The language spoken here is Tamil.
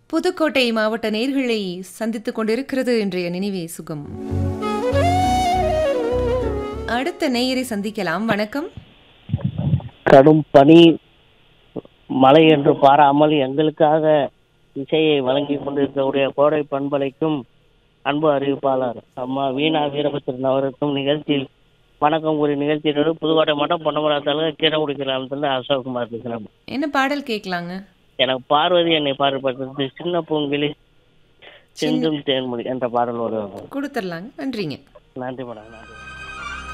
புதுக்கோட்டை மாவட்ட நேர்களை சந்தித்துக் கொண்டிருக்கிறது இன்றைய நினைவே சுகம் அடுத்த நேயரை சந்திக்கலாம் வணக்கம் கடும் பனி மழை என்று பாராமல் எங்களுக்காக இசையை வழங்கி கொண்டிருக்கக்கூடிய கோடை பண்பலைக்கும் அன்பு அறிவிப்பாளர் அம்மா வீணா வீரபத்திரன் அவருக்கும் நிகழ்ச்சியில் வணக்கம் கூறிய நிகழ்ச்சியோடு புதுக்கோட்டை மட்டும் பொன்னமராத்தால கீரகுடி கிராமத்தில் அசோக்குமார் பேசுகிறேன் என்ன பாடல் கேட்கலாங்க எனக்கு பார்வதி என்னை பாடுபட்டது சின்ன பூங்கிலி செந்தும் தேன்மொழி என்ற பாடல் ஒரு கொடுத்துடலாங்க நன்றிங்க நன்றி மேடம் நன்றி